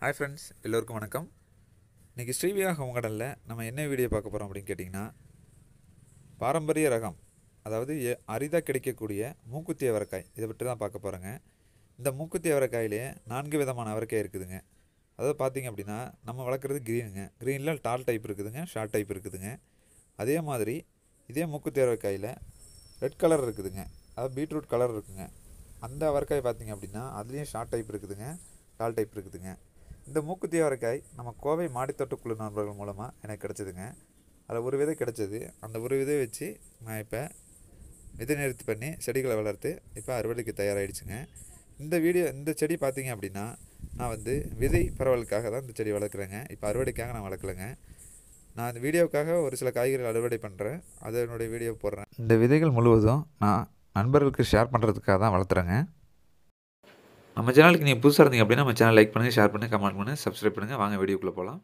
hi friends எல்லோருக்கும் வணக்கம் இன்றைக்கி ஸ்ரீவியா ஹோங்கடனில் நம்ம என்ன வீடியோ பார்க்க போகிறோம் அப்படின்னு கேட்டிங்கன்னா பாரம்பரிய ரகம் அதாவது எ- அரிதாக கிடைக்கக்கூடிய மூக்குத்தி அவரைக்காய் இதை பற்றி தான் பார்க்க போகிறோங்க இந்த மூக்குத்தி அவரைக்காயிலே நான்கு விதமான அவரைக்காய் இருக்குதுங்க அதாவது பார்த்தீங்க அப்படின்னா நம்ம வளர்க்குறது க்ரீனுங்க க்ரீனில் டால் டைப் இருக்குதுங்க ஷார்ட் டைப் இருக்குதுங்க அதே மாதிரி இதே மூக்குத்தி அவரைக்காயில் ரெட் கலர் இருக்குதுங்க அதாவது பீட்ரூட் கலர் இருக்குங்க அந்த அவரைக்காய் பார்த்தீங்க அப்படின்னா அதுலேயும் ஷார்ட் டைப் இருக்குதுங்க டால் டைப் இருக்குதுங்க இந்த மூக்குத்தி அவரைக்காய் நம்ம கோவை மாடித்தோட்டக்குழு நண்பர்கள் மூலமாக எனக்கு கிடச்சிதுங்க அதில் ஒரு விதை கிடச்சிது அந்த ஒரு விதை வச்சு நான் இப்போ விதை நிறுத்தி பண்ணி செடிகளை வளர்த்து இப்போ அறுவடைக்கு தயாராகிடுச்சுங்க இந்த வீடியோ இந்த செடி பார்த்தீங்க அப்படின்னா நான் வந்து விதை பரவலுக்காக தான் இந்த செடி வளர்க்குறேங்க இப்போ அறுவடைக்காக நான் வளர்க்கலைங்க நான் இந்த வீடியோவுக்காக ஒரு சில காய்கறிகள் அறுவடை பண்ணுறேன் அதனுடைய வீடியோ போடுறேன் இந்த விதைகள் முழுவதும் நான் நண்பர்களுக்கு ஷேர் பண்ணுறதுக்காக தான் வளர்த்துறேங்க நம்ம சேனலுக்கு நீங்கள் புதுசாக இருந்தீங்க அப்படின்னா நம்ம சேனல் லைக் பண்ணுங்கள் ஷேர் பண்ணுங்கள் கமெண்ட் பண்ணுங்கள் சப்ஸ்கிரைப் பண்ணுங்கள் வாங்க வீடியோக்குள்ளே போகலாம்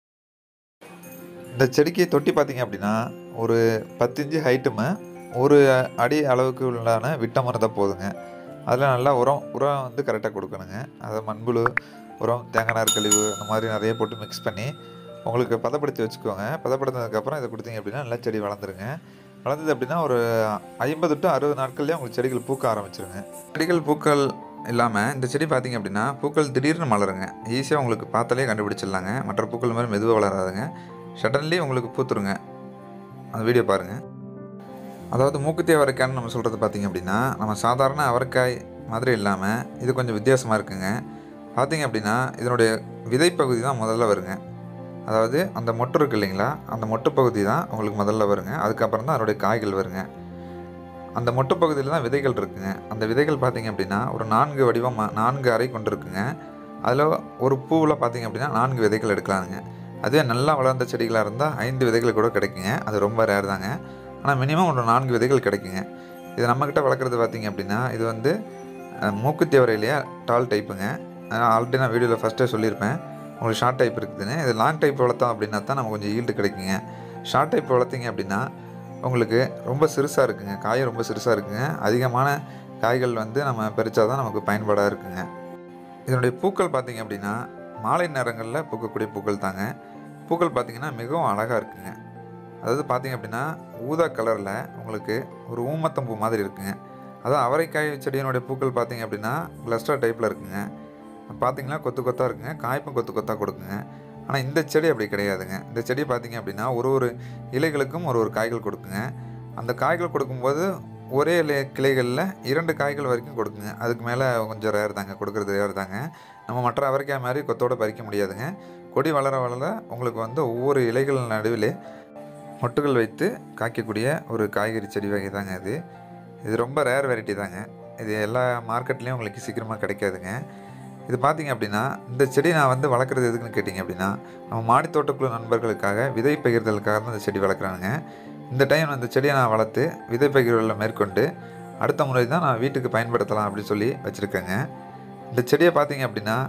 இந்த செடிக்கு தொட்டி பார்த்தீங்க அப்படின்னா ஒரு பத்து இன்ச்சு ஹைட்டுமே ஒரு அடி அளவுக்கு உள்ளான விட்டம் இருந்தால் போதுங்க அதில் நல்லா உரம் உரம் வந்து கரெக்டாக கொடுக்கணுங்க அதை மண்புழு உரம் தேங்காய் நார் கழிவு அந்த மாதிரி நிறைய போட்டு மிக்ஸ் பண்ணி உங்களுக்கு பதப்படுத்தி வச்சுக்கோங்க பதப்படுத்தினதுக்கப்புறம் இதை கொடுத்தீங்க அப்படின்னா நல்லா செடி வளர்ந்துருங்க வளர்ந்தது அப்படின்னா ஒரு ஐம்பது டு அறுபது நாட்கள்லேயே உங்களுக்கு செடிகள் பூக்க ஆரம்பிச்சிருங்க செடிகள் பூக்கள் இல்லாமல் இந்த செடி பார்த்தீங்க அப்படின்னா பூக்கள் திடீர்னு மலருங்க ஈஸியாக உங்களுக்கு பார்த்தாலே கண்டுபிடிச்சிடலாங்க மற்ற பூக்கள் மாதிரி மெதுவாக வளராதுங்க சடன்லி உங்களுக்கு பூத்துருங்க அந்த வீடியோ பாருங்கள் அதாவது மூக்குத்தி அவரைக்காய்னு நம்ம சொல்கிறது பார்த்தீங்க அப்படின்னா நம்ம சாதாரண அவரைக்காய் மாதிரி இல்லாமல் இது கொஞ்சம் வித்தியாசமாக இருக்குங்க பார்த்தீங்க அப்படின்னா இதனுடைய விதைப்பகுதி தான் முதல்ல வருங்க அதாவது அந்த மொட்டு இருக்கு இல்லைங்களா அந்த மொட்டு பகுதி தான் உங்களுக்கு முதல்ல வருங்க அதுக்கப்புறம் தான் அதனுடைய காய்கள் வருங்க அந்த மொட்டு பகுதியில் தான் விதைகள் இருக்குங்க அந்த விதைகள் பார்த்தீங்க அப்படின்னா ஒரு நான்கு வடிவமாக நான்கு அறை கொண்டு இருக்குங்க அதில் ஒரு பூவில் பார்த்தீங்க அப்படின்னா நான்கு விதைகள் எடுக்கலாங்க அதுவே நல்லா வளர்ந்த செடிகளாக இருந்தால் ஐந்து விதைகள் கூட கிடைக்குங்க அது ரொம்ப ரேர் தாங்க ஆனால் மினிமம் ஒரு நான்கு விதைகள் கிடைக்குங்க இது நம்மக்கிட்ட வளர்க்குறது பார்த்தீங்க அப்படின்னா இது வந்து அஹ், மூக்குத்தி அவரையிலேயே டால் டைப்புங்க ஆல்ரெடி நான் வீடியோவில் ஃபஸ்ட்டே சொல்லியிருப்பேன் உங்களுக்கு ஷார்ட் டைப் இருக்குதுன்னு இது லாங் டைப் வளர்த்தோம் அப்படின்னா தான் நமக்கு கொஞ்சம் ஈல்டு கிடைக்குங்க ஷார்ட் டைப் வளர்த்தீங்க அப்படின்னா உங்களுக்கு ரொம்ப சிறுசாக இருக்குங்க காய் ரொம்ப சிறுசாக இருக்குங்க அதிகமான காய்கள் வந்து நம்ம பறிச்சா தான் நமக்கு பயன்பாடாக இருக்குங்க இதனுடைய பூக்கள் பார்த்தீங்க அப்படின்னா மாலை நேரங்களில் பூக்கக்கூடிய பூக்கள் தாங்க பூக்கள் பார்த்தீங்கன்னா மிகவும் அழகாக இருக்குங்க அதாவது பார்த்தீங்க அப்படின்னா ஊதா கலரில் உங்களுக்கு ஒரு ஊமத்தம்பூ மாதிரி இருக்குங்க அதான் அவரைக்காய் செடியினுடைய பூக்கள் பார்த்தீங்க அப்படின்னா கிளஸ்டர் டைப்பில் இருக்குங்க பார்த்தீங்கன்னா கொத்து கொத்தாக இருக்குங்க காய்ப்பும் கொத்து கொத்தாக கொடுக்குங்க ஆனால் இந்த செடி அப்படி கிடையாதுங்க இந்த செடி பார்த்தீங்க அப்படின்னா ஒரு ஒரு இலைகளுக்கும் ஒரு ஒரு காய்கள் கொடுக்குங்க அந்த காய்கள் கொடுக்கும்போது ஒரே இலை கிளைகளில் இரண்டு காய்கள் வரைக்கும் கொடுக்குங்க அதுக்கு மேலே கொஞ்சம் ரேர் தாங்க கொடுக்குறது ரேர் தாங்க நம்ம மற்ற அவரைக்காய் மாதிரி கொத்தோட பறிக்க முடியாதுங்க கொடி வளர வளர உங்களுக்கு வந்து ஒவ்வொரு இலைகள் நடுவில் மொட்டுகள் வைத்து காய்க்கக்கூடிய ஒரு காய்கறி செடி வகை தாங்க இது இது ரொம்ப ரேர் வெரைட்டி தாங்க இது எல்லா மார்க்கெட்லேயும் உங்களுக்கு சீக்கிரமாக கிடைக்காதுங்க இது பார்த்தீங்க அப்படின்னா இந்த செடி நான் வந்து வளர்க்குறது எதுக்குன்னு கேட்டிங்க அப்படின்னா நம்ம மாடி தோட்டக்குழு நண்பர்களுக்காக விதை பகிர்தலுக்காக தான் இந்த செடி வளர்க்குறாங்க இந்த டைம் அந்த செடியை நான் வளர்த்து விதை பகிர்வில் மேற்கொண்டு அடுத்த முறை தான் நான் வீட்டுக்கு பயன்படுத்தலாம் அப்படின்னு சொல்லி வச்சுருக்கேங்க இந்த செடியை பார்த்தீங்க அப்படின்னா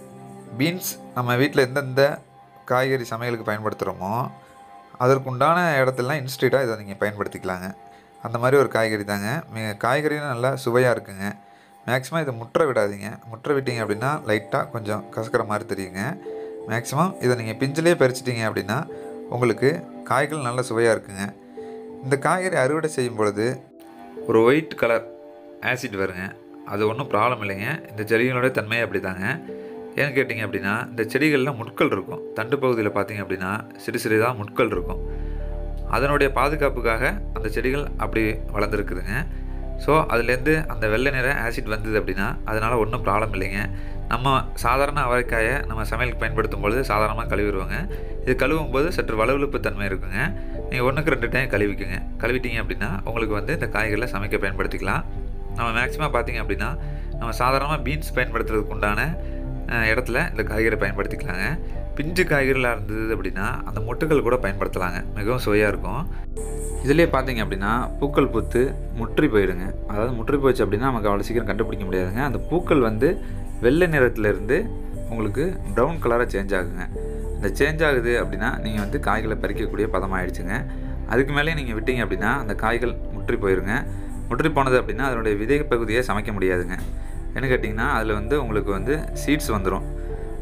பீன்ஸ் நம்ம வீட்டில் எந்தெந்த காய்கறி சமையலுக்கு பயன்படுத்துகிறோமோ அதற்குண்டான இடத்துலலாம் இன்ஸ்டியூட்டாக இதை நீங்கள் பயன்படுத்திக்கலாங்க அந்த மாதிரி ஒரு காய்கறி தாங்க மி- காய்கறியும் நல்லா சுவையாக இருக்குங்க மேக்ஸிமம் இதை முற்ற விடாதீங்க முற்ற விட்டீங்க அப்படின்னா லைட்டாக கொஞ்சம் கசக்கிற மாதிரி தெரியுங்க மேக்ஸிமம் இதை நீங்கள் பிஞ்சிலே பறிச்சிட்டிங்க அப்படின்னா உங்களுக்கு காய்கள் நல்ல சுவையாக இருக்குங்க இந்த காய்கறி அறுவடை செய்யும் பொழுது ஒரு ஒயிட் கலர் ஆசிட் வருங்க அது ஒன்றும் ப்ராப்ளம் இல்லைங்க இந்த செடிகளோட தன்மை அப்படி தாங்க ஏன்னு கேட்டிங்க அப்படின்னா இந்த செடிகளில் முட்கள் இருக்கும் தண்டு பகுதியில் பார்த்தீங்க அப்படின்னா சிறு சிறிதாக முட்கள் இருக்கும் அதனுடைய பாதுகாப்புக்காக அந்த செடிகள் அப்படி வளர்ந்துருக்குதுங்க ஸோ அதுலேருந்து அந்த வெள்ளை நிற ஆசிட் வந்தது அப்படின்னா அதனால் ஒன்றும் ப்ராப்ளம் இல்லைங்க நம்ம சாதாரண அவரைக்காயை நம்ம சமையலுக்கு பயன்படுத்தும் பொழுது சாதாரணமாக கழுவிடுவோங்க இது கழுவும் போது சற்று வலுவழுப்பு தன்மை இருக்குங்க நீங்கள் ஒன்றுக்கு ரெண்டு டைம் கழுவிக்குங்க கழுவிட்டீங்க அப்படின்னா உங்களுக்கு வந்து இந்த காய்களை சமைக்க பயன்படுத்திக்கலாம் நம்ம மேக்ஸிமம் பார்த்தீங்க அப்படின்னா நம்ம சாதாரணமாக பீன்ஸ் பயன்படுத்துறதுக்கு உண்டான அஹ், இடத்துல இந்த காய்கறி பயன்படுத்திக்கலாங்க பிஞ்சு காய்கறிகளாக இருந்தது அப்படின்னா அந்த மொட்டுகள் கூட பயன்படுத்தலாங்க மிகவும் சுவையாக இருக்கும் இதுலேயே பார்த்தீங்க அப்படின்னா பூக்கள் பூத்து முற்றி போயிடுங்க அதாவது முற்றி போச்சு அப்படின்னா நமக்கு அவ்வளோ சீக்கிரம் கண்டுபிடிக்க முடியாதுங்க அந்த பூக்கள் வந்து வெள்ளை நிறத்துலேருந்து உங்களுக்கு ப்ரௌன் கலராக சேஞ்ச் ஆகுங்க இந்த சேஞ்ச் ஆகுது அப்படின்னா நீங்கள் வந்து காய்களை பறிக்கக்கூடிய பதமாயிடுச்சுங்க அதுக்கு மேலே நீங்கள் விட்டீங்க அப்படின்னா அந்த காய்கள் முற்றி போயிருங்க முற்றி போனது அப்படின்னா அதனுடைய விதை பகுதியை சமைக்க முடியாதுங்க என்ன கேட்டிங்கன்னா அதில் வந்து உங்களுக்கு வந்து சீட்ஸ் வந்துடும்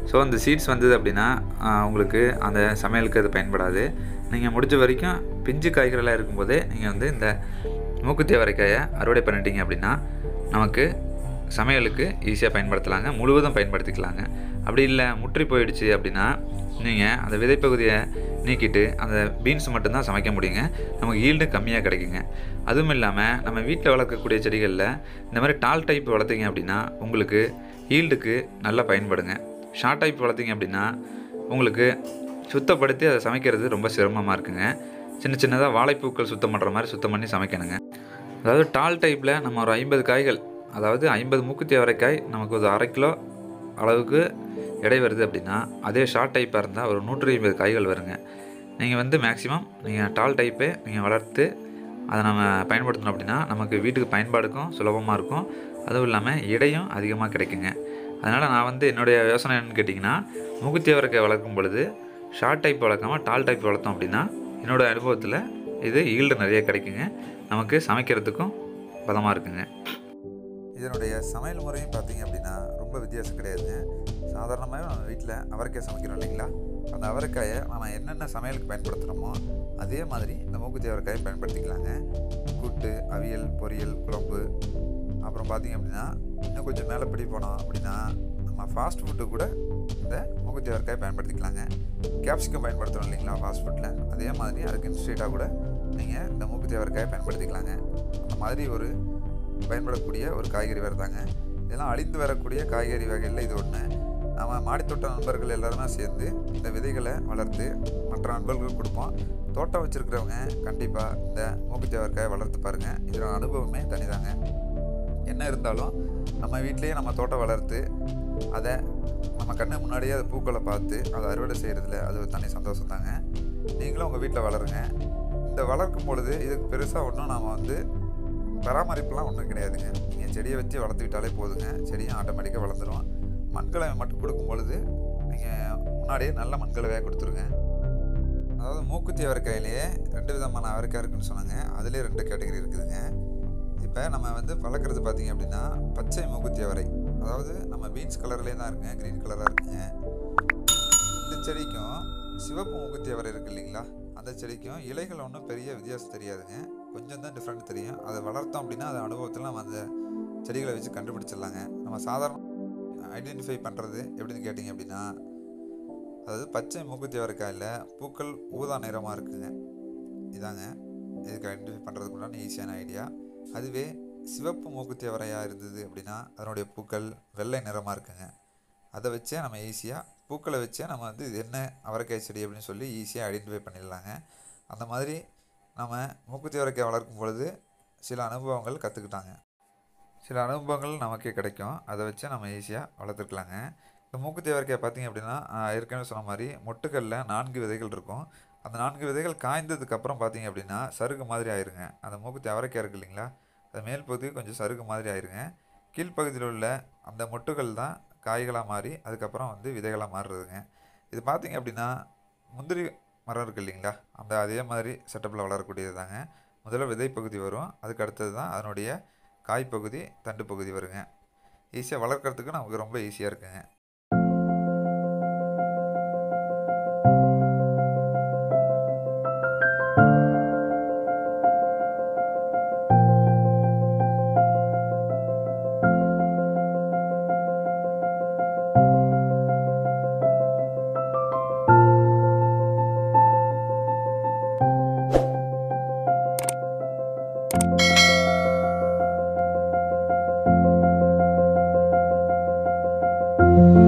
ஸோ அந்த சீட்ஸ் வந்தது அப்படின்னா ஆஹ், உங்களுக்கு அந்த சமையலுக்கு அது பயன்படாது நீங்கள் முடிஞ்ச வரைக்கும் பிஞ்சு காய்கறிலாம் இருக்கும்போதே நீங்கள் வந்து இந்த மூக்குத்தி அவரைக்காயை அறுவடை பண்ணிட்டீங்க அப்படின்னா நமக்கு சமையலுக்கு ஈஸியாக பயன்படுத்தலாங்க முழுவதும் பயன்படுத்திக்கலாங்க அப்படி இல்லை முற்றி போயிடுச்சு அப்படின்னா நீங்கள் அந்த விதைப்பகுதியை நீக்கிட்டு அந்த பீன்ஸ் மட்டும்தான் சமைக்க முடியுங்க நமக்கு ஈல்டு கம்மியாக கிடைக்குங்க அதுவும் இல்லாமல் நம்ம வீட்டில் வளர்க்கக்கூடிய செடிகளில் இந்த மாதிரி டால் டைப் வளர்த்தீங்க அப்படின்னா உங்களுக்கு ஈல்டுக்கு நல்லா பயன்படுங்க ஷார்ட் டைப் வளர்த்தீங்க அப்படின்னா உங்களுக்கு சுத்தப்படுத்தி அதை சமைக்கிறது ரொம்ப சிரமமாக இருக்குங்க சின்ன சின்னதாக வாழைப்பூக்கள் சுத்தம் பண்ணுற மாதிரி சுத்தம் பண்ணி சமைக்கணுங்க அதாவது டால் டைப்பில் நம்ம ஒரு ஐம்பது காய்கள் அதாவது ஐம்பது மூக்குத்தி அவரைக்காய் நமக்கு ஒரு அரை கிலோ அளவுக்கு எடை வருது அப்படின்னா அதே ஷார்ட் டைப்பாக இருந்தால் ஒரு நூற்றி ஐம்பது காய்கள் வருங்க நீங்கள் வந்து மேக்ஸிமம் நீங்கள் டால் டைப்பே நீங்கள் வளர்த்து அதை நம்ம பயன்படுத்தணும் அப்படின்னா நமக்கு வீட்டுக்கு பயன்பாடுக்கும் சுலபமாக இருக்கும் அதுவும் இல்லாமல் எடையும் அதிகமாக கிடைக்குங்க அதனால் நான் வந்து என்னுடைய யோசனை என்னன்னு கேட்டிங்கன்னா மூக்குத்தி அவரைக்காய் வளர்க்கும் பொழுது ஷார்ட் டைப் வளர்க்காம டால் டைப் வளர்த்தோம் அப்படின்னா என்னோடய அனுபவத்தில் இது ஈல்டு நிறைய கிடைக்குங்க நமக்கு சமைக்கிறதுக்கும் பதமாக இருக்குங்க இதனுடைய சமையல் முறையும் பார்த்தீங்க அப்படின்னா ரொம்ப வித்தியாசம் கிடையாதுங்க சாதாரணமாகவே நம்ம வீட்டில் அவரைக்காய் சமைக்கிறோம் இல்லைங்களா அந்த அவரைக்காயை நம்ம என்னென்ன சமையலுக்கு பயன்படுத்துகிறோமோ அதே மாதிரி இந்த மூக்குத்தி அவரைக்காயை பயன்படுத்திக்கலாங்க கூட்டு அவியல் பொரியல் குழம்பு அப்புறம் பார்த்தீங்க அப்படின்னா இன்னும் கொஞ்சம் மேலே படி போனோம் அப்படின்னா நம்ம ஃபாஸ்ட் ஃபுட்டு கூட இந்த மூக்குத்தி அவரைக்காயை பயன்படுத்திக்கலாங்க கேப்சிகம் பயன்படுத்துகிறோம் இல்லைங்களா ஃபாஸ்ட் ஃபுட்டில் அதே மாதிரி அதுக்கு இன்ஸ்டேட்டாக கூட நீங்கள் இந்த மூக்குத்தி அவரைக்காயை பயன்படுத்திக்கலாங்க அந்த மாதிரி ஒரு பயன்படக்கூடிய ஒரு காய்கறி வேறு தாங்க இதெல்லாம் அழிந்து வரக்கூடிய காய்கறி வகைகளில் இது ஒன்று நம்ம மாடித்தோட்ட நண்பர்கள் எல்லாருமே சேர்ந்து இந்த விதைகளை வளர்த்து மற்ற நண்பர்களுக்கு கொடுப்போம் தோட்டம் வச்சுருக்கிறவங்க கண்டிப்பாக இந்த மூக்குத்தேவர்க்காயை வளர்த்து பாருங்கள் இதோட அனுபவமே தனிதாங்க என்ன இருந்தாலும் நம்ம வீட்டிலேயே நம்ம தோட்டம் வளர்த்து அதை நம்ம கண்ணு முன்னாடியே அது பூக்களை பார்த்து அதை அறுவடை செய்கிறதுல அது ஒரு தனி சந்தோஷம் தாங்க நீங்களும் உங்கள் வீட்டில் வளருங்க இந்த வளர்க்கும் பொழுது இதுக்கு பெருசாக ஒன்றும் நாம் வந்து பராமரிப்புலாம் ஒன்றும் கிடையாதுங்க நீங்கள் செடியை வச்சு வளர்த்துக்கிட்டாலே போதுங்க செடியும் ஆட்டோமேட்டிக்காக வளர்ந்துடும் மண்கலவை மட்டும் கொடுக்கும் பொழுது நீங்கள் முன்னாடியே நல்ல மண்கலவையாக கொடுத்துருங்க அதாவது மூக்குத்தி அவரைக்காயிலேயே ரெண்டு விதமான அவரைக்காய் இருக்குன்னு சொன்னாங்க அதுலேயே ரெண்டு கேட்டகரி இருக்குதுங்க இப்போ நம்ம வந்து வளர்க்குறது பார்த்தீங்க அப்படின்னா பச்சை மூக்குத்தி அவரை அதாவது நம்ம பீன்ஸ் கலர்லேயே தான் இருக்குங்க க்ரீன் கலராக இருக்குங்க இந்த செடிக்கும் சிவப்பு மூக்குத்தி அவரை இருக்கு இல்லைங்களா அந்த செடிக்கும் இலைகள் ஒன்றும் பெரிய வித்தியாசம் தெரியாதுங்க கொஞ்சம் தான் டிஃப்ரெண்ட் தெரியும் அதை வளர்த்தோம் அப்படின்னா அது அனுபவத்தில் நம்ம அந்த செடிகளை வச்சு கண்டுபிடிச்சிடலாங்க நம்ம சாதாரண ஐடென்டிஃபை பண்ணுறது எப்படின்னு கேட்டிங்க அப்படின்னா அதாவது பச்சை மூக்குத்தி அவரைக்காயில் பூக்கள் ஊதா நிறமாக இருக்குங்க இதாங்க இதுக்கு ஐடென்டிஃபை பண்ணுறதுக்கு உண்டான ஈஸியான ஐடியா அதுவே சிவப்பு மூக்குத்தி அவரையாக இருந்தது அப்படின்னா அதனுடைய பூக்கள் வெள்ளை நிறமாக இருக்குங்க அதை வச்சே நம்ம ஈஸியாக பூக்களை வச்சே நம்ம வந்து இது என்ன அவரைக்காய் செடி அப்படின்னு சொல்லி ஈஸியாக ஐடென்டிஃபை பண்ணிடலாங்க அந்த மாதிரி நம்ம மூக்குத்தி அவரைக்காய் வளர்க்கும் பொழுது சில அனுபவங்கள் கற்றுக்கிட்டாங்க சில அனுபவங்கள் நமக்கே கிடைக்கும் அதை வச்சு நம்ம ஈஸியாக வளர்த்துக்கலாங்க இந்த மூக்குத்தி அவரைக்காய் பார்த்தீங்க அப்படின்னா ஆஹ், ஏற்கனவே சொன்ன மாதிரி மொட்டுக்களில் நான்கு விதைகள் இருக்கும் அந்த நான்கு விதைகள் காய்ந்ததுக்கு அப்புறம் பார்த்தீங்க அப்படின்னா சருகு மாதிரி ஆயிருங்க அந்த மூக்குத்தி அவரைக்காய் இருக்கு இல்லைங்களா அது மேல் பகுதி கொஞ்சம் சருகு மாதிரி ஆயிருங்க கீழ்ப்பகுதியில் உள்ள அந்த மொட்டுகள் தான் காய்களாக மாறி அதுக்கப்புறம் வந்து விதைகளாக மாறுறதுங்க இது பார்த்தீங்க அப்படின்னா முந்திரி மரம் இருக்கு இல்லைங்களா அந்த அதே மாதிரி செட்டப்பில் வளரக்கூடியது தாங்க முதல்ல விதை பகுதி வரும் அதுக்கு அடுத்தது தான் அதனுடைய காய் பகுதி தண்டு பகுதி வருங்க ஈஸியாக வளர்க்குறதுக்கு நமக்கு ரொம்ப ஈஸியாக இருக்குங்க thank you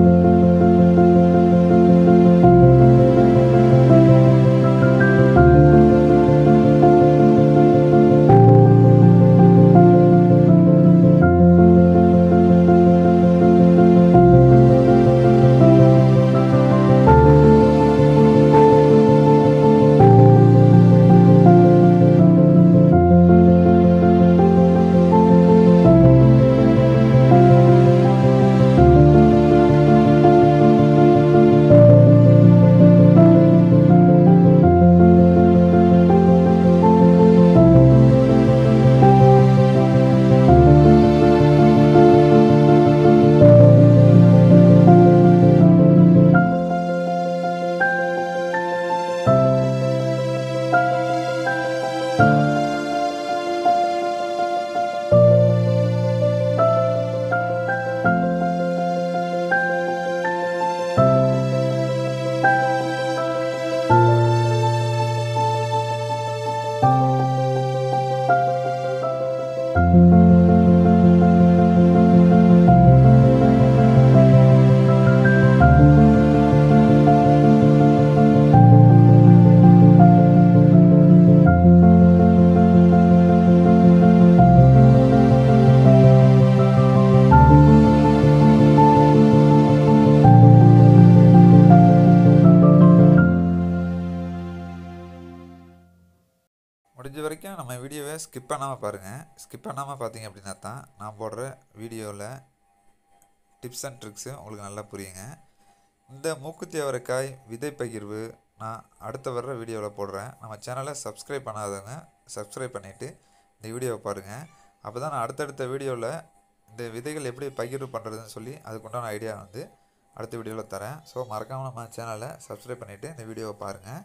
முடிஞ்ச வரைக்கும் நம்ம வீடியோவை ஸ்கிப் பண்ணாமல் பாருங்கள் ஸ்கிப் பண்ணாமல் பார்த்தீங்க அப்படின்னா தான் நான் போடுற வீடியோவில் டிப்ஸ் அண்ட் ட்ரிக்ஸு உங்களுக்கு நல்லா புரியுங்க இந்த மூக்குத்தி அவரைக்காய் விதை பகிர்வு நான் அடுத்த வர்ற வீடியோவில் போடுறேன் நம்ம சேனலை சப்ஸ்கிரைப் பண்ணாதவங்க சப்ஸ்கிரைப் பண்ணிவிட்டு இந்த வீடியோவை பாருங்கள் அப்போ தான் நான் அடுத்தடுத்த வீடியோவில் இந்த விதைகள் எப்படி பகிர்வு பண்ணுறதுன்னு சொல்லி அதுக்குண்டான ஐடியா வந்து அடுத்த வீடியோவில் தரேன் ஸோ மறக்காமல் நம்ம சேனலை சப்ஸ்கிரைப் பண்ணிவிட்டு இந்த வீடியோவை பாருங்கள்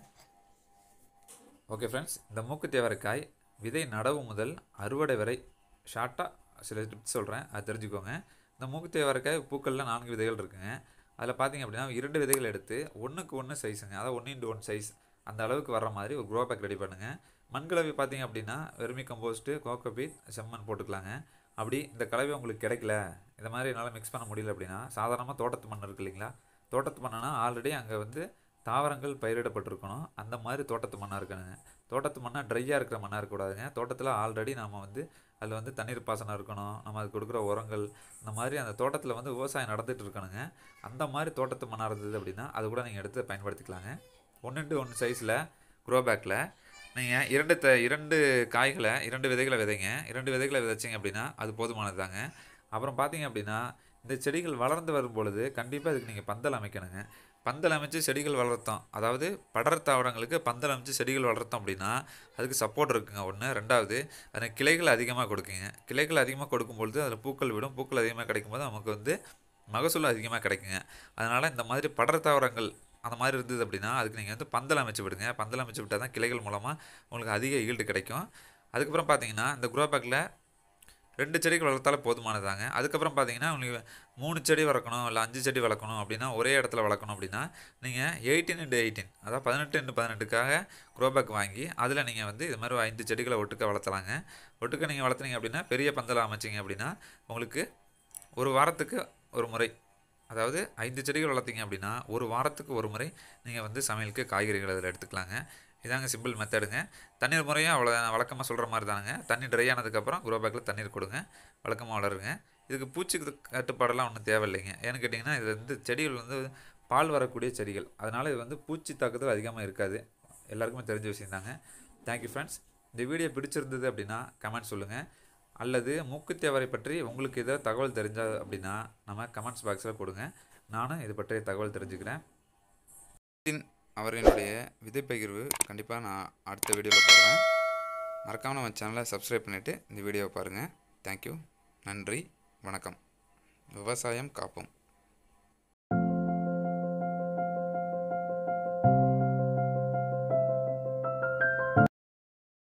ஓகே ஃப்ரெண்ட்ஸ் இந்த மூக்குத்தி அவரைக்காய் விதை நடவு முதல் அறுவடை வரை ஷார்ட்டாக சில டிப்ஸ் சொல்கிறேன் அது தெரிஞ்சுக்கோங்க இந்த மூக்குத்தி அவரைக்காய் பூக்களில் நான்கு விதைகள் இருக்குங்க அதில் பார்த்தீங்க அப்படின்னா இரண்டு விதைகள் எடுத்து ஒன்றுக்கு ஒன்று சைஸுங்க அதாவது ஒன்று இன்ட்டு ஒன் சைஸ் அந்த அளவுக்கு வர்ற மாதிரி ஒரு க்ரோ பேக் ரெடி பண்ணுங்கள் மண்கலவை பார்த்தீங்க அப்படின்னா வெர்மி கம்போஸ்ட்டு கோகோபீட் செம்மண் போட்டுக்கலாங்க அப்படி இந்த கலவை உங்களுக்கு கிடைக்கல இந்த மாதிரி என்னால் மிக்ஸ் பண்ண முடியல அப்படின்னா சாதாரணமாக தோட்டத்து மண் இருக்கு இல்லைங்களா தோட்டத்து மண்ணுனா ஆல்ரெடி அங்கே வந்து தாவரங்கள் பயிரிடப்பட்டிருக்கணும் அந்த மாதிரி தோட்டத்து மண்ணாக இருக்கணுங்க தோட்டத்து மண்ணாக ட்ரையாக இருக்கிற மண்ணாக இருக்கக்கூடாதுங்க தோட்டத்தில் ஆல்ரெடி நம்ம வந்து அதில் வந்து தண்ணீர் பாசனம் இருக்கணும் நம்ம அதுக்கு கொடுக்குற உரங்கள் இந்த மாதிரி அந்த தோட்டத்தில் வந்து விவசாயம் நடந்துகிட்டு இருக்கணுங்க அந்த மாதிரி தோட்டத்து மண்ணாக இருந்தது அப்படின்னா அது கூட நீங்கள் எடுத்து பயன்படுத்திக்கலாங்க ஒன்று டு ஒன்று சைஸில் க்ரோ பேக்கில் நீங்கள் இரண்டு த இரண்டு காய்களை இரண்டு விதைகளை விதைங்க இரண்டு விதைகளை விதைச்சிங்க அப்படின்னா அது போதுமானது தாங்க அப்புறம் பார்த்தீங்க அப்படின்னா இந்த செடிகள் வளர்ந்து வரும் பொழுது கண்டிப்பாக இதுக்கு நீங்கள் பந்தல் அமைக்கணுங்க பந்தல் அமைச்சு செடிகள் வளர்த்தோம் அதாவது படர் தாவரங்களுக்கு பந்தல் அமைச்சு செடிகள் வளர்த்தோம் அப்படின்னா அதுக்கு சப்போர்ட் இருக்குங்க ஒன்று ரெண்டாவது அதில் கிளைகள் அதிகமாக கொடுக்குங்க கிளைகள் அதிகமாக கொடுக்கும்பொழுது அதில் பூக்கள் விடும் பூக்கள் அதிகமாக கிடைக்கும்போது நமக்கு வந்து மகசூல் அதிகமாக கிடைக்குங்க அதனால் இந்த மாதிரி படர் தாவரங்கள் அந்த மாதிரி இருந்தது அப்படின்னா அதுக்கு நீங்கள் வந்து பந்தல் அமைச்சு விடுங்க பந்தல் அமைச்சு விட்டால் தான் கிளைகள் மூலமாக உங்களுக்கு அதிக ஈல்டு கிடைக்கும் அதுக்கப்புறம் பார்த்தீங்கன்னா இந்த குரோ பேக்கில் ரெண்டு செடிகள் வளர்த்தாலே போதுமானதாங்க அதுக்கப்புறம் பார்த்தீங்கன்னா உங்களுக்கு மூணு செடி வளர்க்கணும் இல்லை அஞ்சு செடி வளர்க்கணும் அப்படின்னா ஒரே இடத்துல வளர்க்கணும் அப்படின்னா நீங்கள் எயிட்டீன் இன்ட்டு எயிட்டீன் அதாவது பதினெட்டு இன்ட்டு பதினெட்டுக்காக க்ரோபேக் வாங்கி அதில் நீங்கள் வந்து இது மாதிரி ஐந்து செடிகளை ஒட்டுக்க வளர்த்தலாங்க ஒட்டுக்க நீங்கள் வளர்த்துனீங்க அப்படின்னா பெரிய பந்தல் அமைச்சிங்க அப்படின்னா உங்களுக்கு ஒரு வாரத்துக்கு ஒரு முறை அதாவது ஐந்து செடிகள் வளர்த்தீங்க அப்படின்னா ஒரு வாரத்துக்கு ஒரு முறை நீங்கள் வந்து சமையலுக்கு காய்கறிகள் அதில் எடுத்துக்கலாங்க இதாங்க சிம்பிள் மெத்தடுங்க தண்ணீர் முறையும் அவ்வளோ வழக்கமாக சொல்கிற மாதிரி தானுங்க தண்ணி ட்ரை ஆனதுக்கப்புறம் குரோ பேக்கில் தண்ணீர் கொடுங்க வழக்கமாக வளருங்க இதுக்கு பூச்சி கட்டுப்பாடெல்லாம் ஒன்றும் தேவையில்லைங்க ஏன்னு கேட்டிங்கன்னா இது வந்து செடிகள் வந்து பால் வரக்கூடிய செடிகள் அதனால் இது வந்து பூச்சி தாக்குதல் அதிகமாக இருக்காது எல்லாருக்குமே தெரிஞ்ச விஷயம் தாங்க தேங்க்யூ ஃப்ரெண்ட்ஸ் இந்த வீடியோ பிடிச்சிருந்தது அப்படின்னா கமெண்ட் சொல்லுங்கள் அல்லது மூக்குத்தி அவரை பற்றி உங்களுக்கு ஏதாவது தகவல் தெரிஞ்சது அப்படின்னா நம்ம கமெண்ட்ஸ் பாக்ஸில் கொடுங்க நானும் இது பற்றிய தகவல் தெரிஞ்சுக்கிறேன் அவர்களுடைய விதைப்பகிர்வு கண்டிப்பாக நான் அடுத்த வீடியோவில் போடுறேன் மறக்காமல் நம்ம சேனலை சப்ஸ்கிரைப் பண்ணிவிட்டு இந்த வீடியோவை பாருங்கள் தேங்க்யூ நன்றி வணக்கம் விவசாயம் காப்போம்